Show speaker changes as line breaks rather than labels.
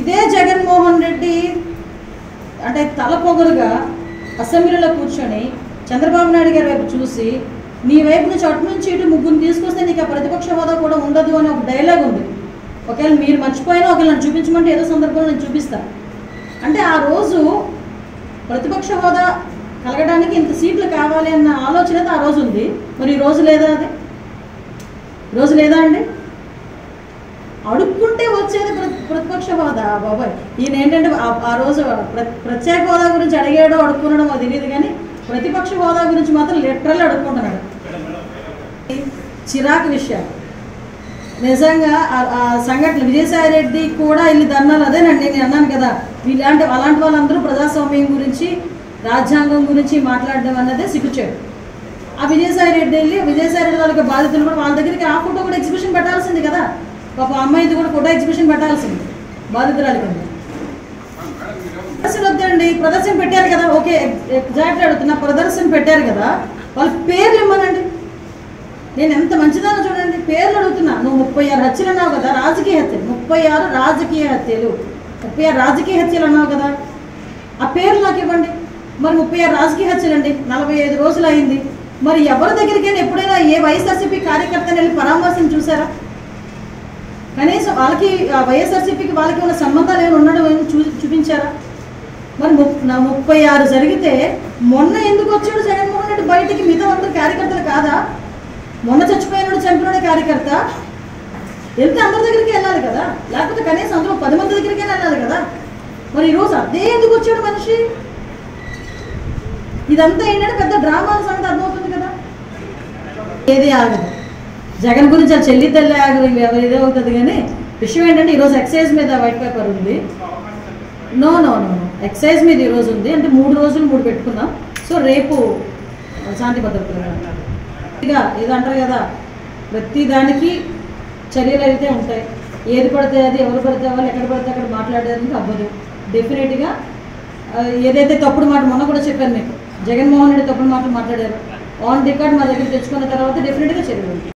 ఇదే జగన్మోహన్ రెడ్డి అంటే తల పొగరుగా అసెంబ్లీలో కూర్చొని చంద్రబాబు నాయుడు గారి వైపు చూసి నీ వైపు నుంచి అటు నుంచి ఇటు ముగ్గురు తీసుకొస్తే నీకు ఆ ప్రతిపక్ష హోదా కూడా ఉండదు అని ఒక డైలాగ్ ఉంది ఒకవేళ మీరు మర్చిపోయినా ఒకవేళ నన్ను చూపించమంటే ఏదో సందర్భంలో నేను చూపిస్తాను అంటే ఆ రోజు ప్రతిపక్ష హోదా కలగడానికి ఇంత సీట్లు కావాలి అన్న ఆలోచన అయితే ఆ రోజు ఉంది మరి ఈ రోజు లేదా అది ఈ రోజు లేదా అండి అడుక్కుంటే వచ్చేది ప్ర- ప్రతిపక్ష హోదా బాబాయ్ ఈయన ఏంటంటే ఆ- ఆ రోజు ప్ర- ప్రత్యేక హోదా గురించి అడిగాడో అడుక్కున్నాడో మాకు తెలియదు కానీ ప్రతిపక్ష హోదా గురించి మాత్రం లిటరల్ అడుక్కుంటున్నాడు చిరాకు విషయాలు నిజంగా ఆ- ఆ సంఘటన విజయసాయి రెడ్డి కూడా ఇల్లు దన్నాలు అదేనండి నేను అన్నాను కదా ఇలాంటి అలాంటి వాళ్ళందరూ ప్రజాస్వామ్యం గురించి రాజ్యాంగం గురించి మాట్లాడడం అన్నదే సిగ్గుచేడు ఆ విజయసాయి రెడ్డి వెళ్ళి విజయసాయి రెడ్డి వాళ్ళకి బాధితులు కూడా వాళ్ళ దగ్గరికి ఆ ఫోటో కూడా ఎగ్జిబిషన్ పెట్టాల్సింది కదా పాప అమ్మాయిది కూడా ఫోటో ఎగ్జిబిషన్ పెట్టాల్సింది బాధితురాలి కింద ప్రదర్శన వద్దండి ప్రదర్శన పెట్టారు కదా ఓకే ఎగ్జాక్ట్ అడుగుతున్నా ప్రదర్శన పెట్టారు కదా వాళ్ళ పేర్లు ఇమ్మనండి నేను ఎంత మంచిదానో చూడండి పేర్లు అడుగుతున్నా నువ్వు ముప్పై ఆరు హత్యలు అన్నావు కదా రాజకీయ హత్యలు ముప్పై ఆరు రాజకీయ హత్యలు ముప్పై ఆరు రాజకీయ హత్యలు అన్నావు కదా ఆ పేర్లు నాకు ఇవ్వండి మరి ముప్పై ఆరు రాజకీయ హత్యలు అండి నలభై ఐదు రోజులు అయింది మరి ఎవరి దగ్గరికైనా ఎప్పుడైనా ఏ వైఎస్ఆర్సీపీ కార్యకర్తని వెళ్ళి పరామర్శం చూసారా కనీసం వాళ్ళకి ఆ వైఎస్ఆర్సీపీకి వాళ్ళకి ఉన్న సంబంధాలు ఏమైనా ఉండడం ఏమైనా చూ చూపించారా మరి ము- నా ముప్పై ఆరు జరిగితే మొన్న ఎందుకు వచ్చాడు జగన్మోహన్ రెడ్డి బయటికి మిగతా అందరు కార్యకర్తలు కాదా మొన్న చచ్చిపోయినాడు చంపినాడు కార్యకర్త వెళ్తే అందరి దగ్గరికి వెళ్ళాలి కదా లేకపోతే కనీసం అందులో పది మంది దగ్గరికి వెళ్ళాలి కదా మరి ఈరోజు అదే ఎందుకు వచ్చాడు మనిషి ఇదంతా ఏంటంటే పెద్ద డ్రామాల సంగతి అర్థమవుతుంది కదా ఏది ఆగదు జగన్ గురించి ఆ చెల్లి తల్లి ఆగదు ఇవి ఇదే అవుతుంది కానీ విషయం ఏంటంటే ఈరోజు ఎక్సైజ్ మీద వైట్ పేపర్ ఉంది నో నో నో ఎక్సైజ్ మీద ఈరోజు ఉంది అంటే మూడు రోజులు మూడు పెట్టుకున్నాం సో రేపు శాంతి భద్రతలు ఇక ఇది అంటారు కదా ప్రతి దానికి చర్యలు అయితే ఉంటాయి ఏది పడితే అది ఎవరు పడితే వాళ్ళు ఎక్కడ పడితే అక్కడ మాట్లాడడానికి అవ్వదు డెఫినెట్గా ఆ, ఏదైతే తప్పుడు మాట మొన్న కూడా చెప్పాను మీకు జగన్మోహన్ రెడ్డి తప్పుడు మాటలు మాట్లాడారు ఆన్ రికార్డ్ మా దగ్గర తెచ్చుకున్న తర్వాత డెఫినెట్గా చర్యలు ఉంటాయి